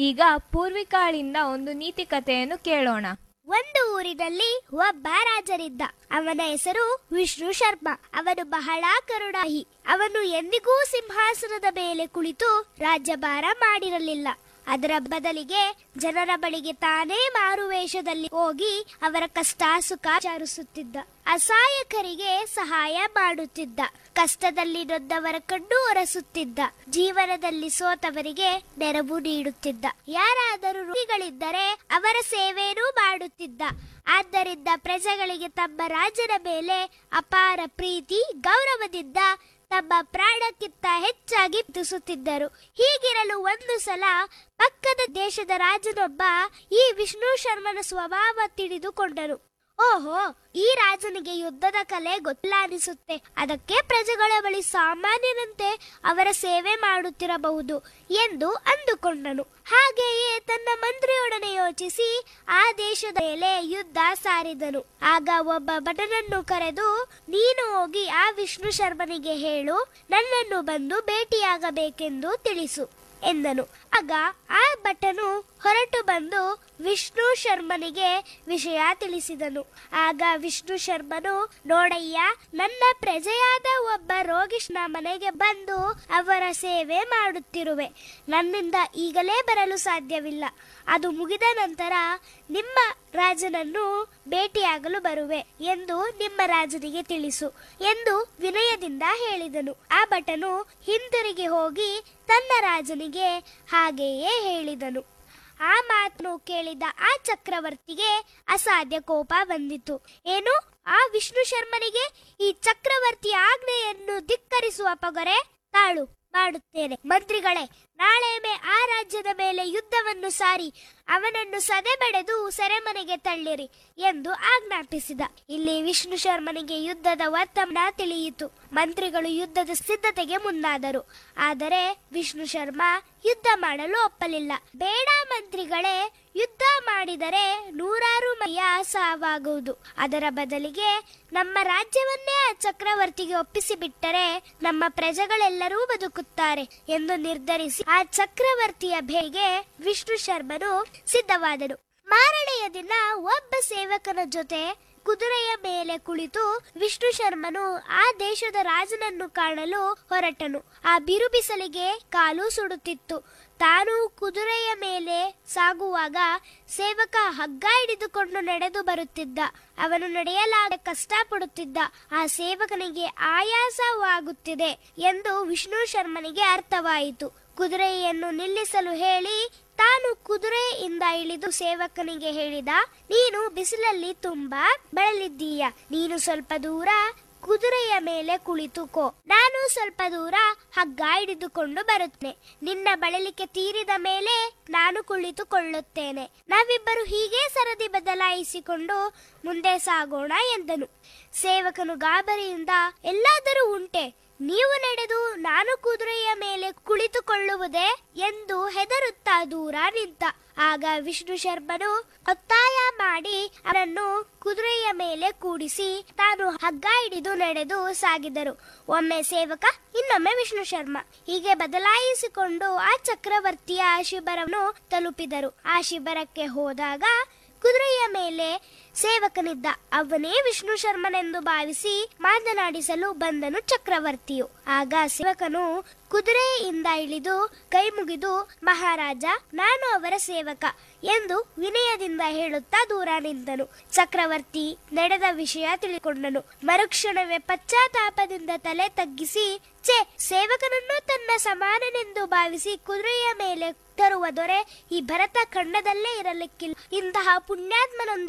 ಈಗ ಪೂರ್ವಿಕಾಳಿಂದ ಒಂದು ನೀತಿ ಕಥೆಯನ್ನು ಕೇಳೋಣ ಒಂದು ಊರಿನಲ್ಲಿ ಒಬ್ಬ ರಾಜನಿದ್ದ ಅವನ ಹೆಸರು ವಿಷ್ಣು ಶರ್ಮಾ ಅವನು ಬಹಳ ಕರುಣಾಹಿ ಅವನು ಎಂದಿಗೂ ಸಿಂಹಾಸನದ ಮೇಲೆ ಕುಳಿತು ರಾಜ್ಯಭಾರ ಮಾಡಿರಲಿಲ್ಲ ಅದರ ಬದಲಿಗೆ ಜನರ ಬಳಿಗೆ ತಾನೇ ಮಾರುವೇಷದಲ್ಲಿ ಹೋಗಿ ಅವರ ಕಷ್ಟ ಸುಖ ವಿಚಾರಿಸುತ್ತಿದ್ದ ಅಸಹಾಯಕರಿಗೆ ಸಹಾಯ ಮಾಡುತ್ತಿದ್ದ ಕಷ್ಟದಲ್ಲಿ ನೊಂದವರ ಕಣ್ಣು ಒರೆಸುತ್ತಿದ್ದ ಜೀವನದಲ್ಲಿ ಸೋತವರಿಗೆ ನೆರವು ನೀಡುತ್ತಿದ್ದ ಯಾರಾದರೂ ಋಣಿಗಳಿದ್ದರೆ ಅವರ ಸೇವೆಯೂ ಮಾಡುತ್ತಿದ್ದ ಆದ್ದರಿಂದ ಪ್ರಜೆಗಳಿಗೆ ತಮ್ಮ ರಾಜನ ಮೇಲೆ ಅಪಾರ ಪ್ರೀತಿ ಗೌರವದಿಂದ ತಮ್ಮ ಪ್ರಾಣಕ್ಕಿಂತ ಹೆಚ್ಚಾಗಿ ಪ್ರೀತಿಸುತ್ತಿದ್ದರು ಹೀಗಿರಲು ಒಂದು ಸಲ ಪಕ್ಕದ ದೇಶದ ರಾಜನೊಬ್ಬ ಈ ವಿಷ್ಣು ಶರ್ಮನ ಸ್ವಭಾವ ತಿಳಿದುಕೊಂಡನು ಓಹೋ ಈ ರಾಜನಿಗೆ ಯುದ್ಧದ ಕಲೆ ಗೊತ್ತಿಲ್ಲ ಅನಿಸುತ್ತೆ ಅದಕ್ಕೆ ಪ್ರಜೆಗಳ ಬಳಿ ಸಾಮಾನ್ಯನಂತೆ ಅವರ ಸೇವೆ ಮಾಡುತ್ತಿರಬಹುದು ಎಂದು ಅಂದುಕೊಂಡನು ಹಾಗೆಯೇ ತನ್ನ ಮಂತ್ರಿಯೊಡನೆ ಯೋಚಿಸಿ ಆ ದೇಶದ ಮೇಲೆ ಯುದ್ಧ ಸಾರಿದನು ಆಗ ಒಬ್ಬ ಭಟನನ್ನು ಕರೆದು ನೀನು ಹೋಗಿ ಆ ವಿಷ್ಣು ಶರ್ಮನಿಗೆ ಹೇಳು ನನ್ನನ್ನು ಬಂದು ಭೇಟಿಯಾಗಬೇಕೆಂದು ತಿಳಿಸು ಎಂದನು ಆಗ ಆ ಭಟನು ಹೊರಟು ಬಂದು ವಿಷ್ಣು ಶರ್ಮನಿಗೆ ವಿಷಯ ತಿಳಿಸಿದನು ಆಗ ವಿಷ್ಣು ಶರ್ಮನು ನೋಡಯ್ಯ ನನ್ನ ಪ್ರಜೆಯಾದ ಒಬ್ಬ ರೋಗಿಷ್ನ ಮನೆಗೆ ಬಂದು ಅವರ ಸೇವೆ ಮಾಡುತ್ತಿರುವೆ ನನ್ನಿಂದ ಈಗಲೇ ಬರಲು ಸಾಧ್ಯವಿಲ್ಲ ಅದು ಮುಗಿದ ನಂತರ ನಿಮ್ಮ ರಾಜನನ್ನು ಭೇಟಿಯಾಗಲು ಬರುವೆ ಎಂದು ನಿಮ್ಮ ರಾಜನಿಗೆ ತಿಳಿಸು ಎಂದು ವಿನಯದಿಂದ ಹೇಳಿದನು ಆ ಭಟನು ಹಿಂದಿರುಗಿ ಹೋಗಿ ತನ್ನ ರಾಜನಿಗೆ ಹಾಗೆಯೇ ಹೇಳಿದನು ಆ ಮಾತನ್ನು ಕೇಳಿದ ಆ ಚಕ್ರವರ್ತಿಗೆ ಅಸಾಧ್ಯ ಕೋಪ ಬಂದಿತು ಏನು ಆ ವಿಷ್ಣು ಶರ್ಮನಿಗೆ ಈ ಚಕ್ರವರ್ತಿ ಆಜ್ಞೆಯನ್ನು ಧಿಕ್ಕರಿಸುವ ಪೊಗರೆ ತಾಳು ಮಾಡುತ್ತೇನೆ ಮಂತ್ರಿಗಳೇ ನಾಳೆ ಮೇ ಆ ರಾಜ್ಯದ ಮೇಲೆ ಯುದ್ಧವನ್ನು ಸಾರಿ ಅವನನ್ನು ಸದೆಬಡೆದು ಸೆರೆಮನೆಗೆ ತಳ್ಳಿರಿ ಎಂದು ಆಜ್ಞಾಪಿಸಿದ ಇಲ್ಲಿ ವಿಷ್ಣು ಶರ್ಮನಿಗೆ ಯುದ್ಧದ ವರ್ತಮಾನ ತಿಳಿಯಿತು ಮಂತ್ರಿಗಳು ಯುದ್ಧದ ಸಿದ್ಧತೆಗೆ ಮುಂದಾದರು ಆದರೆ ವಿಷ್ಣು ಶರ್ಮಾ ಯುದ್ಧ ಮಾಡಲು ಒಪ್ಪಲಿಲ್ಲ ಬೇಡ ಮಂತ್ರಿಗಳೇ ಯುದ್ಧ ಮಾಡಿದರೆ ನೂರಾರು ಮೈಯ ಸಾವಾಗುವುದು ಅದರ ಬದಲಿಗೆ ನಮ್ಮ ರಾಜ್ಯವನ್ನೇ ಆ ಚಕ್ರವರ್ತಿಗೆ ಒಪ್ಪಿಸಿ ಬಿಟ್ಟರೆ ನಮ್ಮ ಪ್ರಜೆಗಳೆಲ್ಲರೂ ಬದುಕುತ್ತಾರೆ ಎಂದು ನಿರ್ಧರಿಸಿ ಆ ಚಕ್ರವರ್ತಿಯ ಭೇಗೆ ವಿಷ್ಣು ಶರ್ಮನು ಸಿದ್ಧವಾದನು ಮಾರನೆಯ ದಿನ ಒಬ್ಬ ಸೇವಕನ ಜೊತೆ ಕುದುರೆಯ ಮೇಲೆ ಕುಳಿತು ವಿಷ್ಣು ಶರ್ಮನು ಆ ದೇಶದ ರಾಜನನ್ನು ಕಾಣಲು ಹೊರಟನು ಆ ಬಿರು ಬಿಸಿಲಿಗೆ ಕಾಲು ಸುಡುತ್ತಿತ್ತು ತಾನು ಕುದುರೆಯ ಮೇಲೆ ಸಾಗುವಾಗ ಸೇವಕ ಹಗ್ಗ ಹಿಡಿದುಕೊಂಡು ನಡೆದು ಬರುತ್ತಿದ್ದ ಅವನು ನಡೆಯಲಾಗ ಕಷ್ಟಪಡುತ್ತಿದ್ದ ಆ ಸೇವಕನಿಗೆ ಆಯಾಸವಾಗುತ್ತಿದೆ ಎಂದು ವಿಷ್ಣು ಶರ್ಮನಿಗೆ ಅರ್ಥವಾಯಿತು ಕುದುರೆಯನ್ನು ನಿಲ್ಲಿಸಲು ಹೇಳಿ ತಾನು ಕುದುರೆಯಿಂದ ಇಳಿದು ಸೇವಕನಿಗೆ ಹೇಳಿದ ನೀನು ಬಿಸಿಲಲ್ಲಿ ತುಂಬಾ ಬಳಲಿದ್ದೀಯ ನೀನು ಸ್ವಲ್ಪ ದೂರ ಕುದುರೆಯ ಮೇಲೆ ಕುಳಿತುಕೋ ನಾನು ಸ್ವಲ್ಪ ದೂರ ಹಗ್ಗ ಹಿಡಿದುಕೊಂಡು ಬರುತ್ತೇನೆ ನಿನ್ನ ಬಳಲಿಕೆ ತೀರಿದ ಮೇಲೆ ನಾನು ಕುಳಿತುಕೊಳ್ಳುತ್ತೇನೆ ನಾವಿಬ್ಬರು ಹೀಗೆ ಸರದಿ ಬದಲಾಯಿಸಿಕೊಂಡು ಮುಂದೆ ಸಾಗೋಣ ಎಂದನು ಸೇವಕನು ಗಾಬರಿಯಿಂದ ಎಲ್ಲಾದರೂ ಉಂಟೆ ನೀವು ನಡೆದು ನಾನು ಕುದುರೆಯ ಮೇಲೆ ಕುಳಿತುಕೊಳ್ಳುವುದೇ ಎಂದು ಹೆದರುತ್ತಾ ದೂರ ನಿಂತ ಆಗ ವಿಷ್ಣು ಶರ್ಮನು ಒತ್ತಾಯ ಮಾಡಿ ಅವನನ್ನು ಕುದುರೆಯ ಮೇಲೆ ಕೂಡಿಸಿ ತಾನು ಹಗ್ಗ ಹಿಡಿದು ನಡೆದು ಸಾಗಿದರು ಒಮ್ಮೆ ಸೇವಕ ಇನ್ನೊಮ್ಮೆ ವಿಷ್ಣು ಶರ್ಮ ಹೀಗೆ ಬದಲಾಯಿಸಿಕೊಂಡು ಆ ಚಕ್ರವರ್ತಿಯ ಶಿಬಿರವನ್ನು ತಲುಪಿದರು ಆ ಶಿಬಿರಕ್ಕೆ ಹೋದಾಗ ಕುದುರೆಯ ಮೇಲೆ ಸೇವಕನಿದ್ದ ಅವನೇ ವಿಷ್ಣು ಶರ್ಮನೆಂದು ಭಾವಿಸಿ ಮಾತನಾಡಿಸಲು ಬಂದನು ಚಕ್ರವರ್ತಿಯು ಆಗ ಸೇವಕನು ಕುದುರೆಯಿಂದ ಇಳಿದು ಕೈ ಮುಗಿದು ಮಹಾರಾಜ ನಾನು ಅವರ ಸೇವಕ ಎಂದು ವಿನಯದಿಂದ ಹೇಳುತ್ತಾ ದೂರ ನಿಂತನು ಚಕ್ರವರ್ತಿ ನಡೆದ ವಿಷಯ ತಿಳಿಕೊಂಡನು ಮರುಕ್ಷಣವೇ ಪಶ್ಚಾತ್ತಾಪದಿಂದ ತಲೆ ತಗ್ಗಿಸಿ ಛೇ ಸೇವಕನನ್ನು ತನ್ನ ಸಮಾನನೆಂದು ಭಾವಿಸಿ ಕುದುರೆಯ ಮೇಲೆ ತರುವ ದೊರೆ ಈ ಭರತ ಖಂಡದಲ್ಲೇ ಇರಲಿಕ್ಕಿಲ್ಲ ಇಂತಹ ಪುಣ್ಯಾತ್ಮನೊಂದಿಗೆ